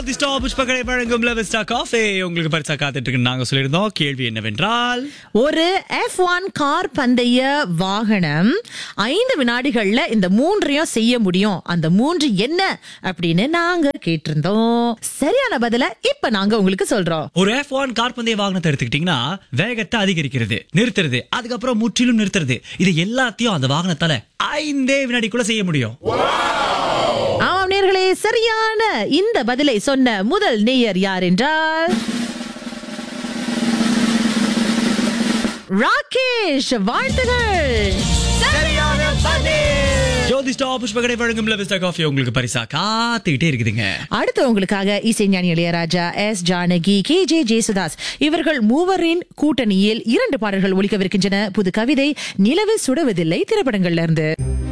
ஜோதிஷ்டா புஷ்பகடை வழங்கும் லெவஸ்டா காஃபே உங்களுக்கு பரிசா காத்துட்டு இருக்கு நாங்க சொல்லியிருந்தோம் கேள்வி என்னவென்றால் ஒரு எஃப் ஒன் கார் பந்தய வாகனம் ஐந்து வினாடிகள்ல இந்த மூன்றையும் செய்ய முடியும் அந்த மூன்று என்ன அப்படின்னு நாங்க கேட்டிருந்தோம் சரியான பதில இப்ப நாங்க உங்களுக்கு சொல்றோம் ஒரு எஃப் ஒன் கார் பந்தய வாகனத்தை எடுத்துக்கிட்டீங்கன்னா வேகத்தை அதிகரிக்கிறது நிறுத்துறது அதுக்கப்புறம் முற்றிலும் நிறுத்துறது இது எல்லாத்தையும் அந்த வாகனத்தால ஐந்தே வினாடிக்குள்ள செய்ய முடியும் ஆமாம் நேர்களே சரியான இந்த பதிலை சொன்ன முதல் நேயர் யார் என்றால் ராகேஷ் வாழ்த்துகள் ஜோதிஷ்டா புஷ்பகடை வழங்கும் லெவஸ்டா காஃபி உங்களுக்கு பரிசா காத்துக்கிட்டே இருக்குதுங்க அடுத்து உங்களுக்காக இசைஞானி Ilaiyaraaja S Janaki K J Yesudas இவர்கள் மூவரின் கூட்டணியில் இரண்டு பாடல்கள் ஒலிக்கவிருக்கின்றன புது கவிதை நிலவு சுடுவதில்லை திரைப்படங்கள்ல இருந்து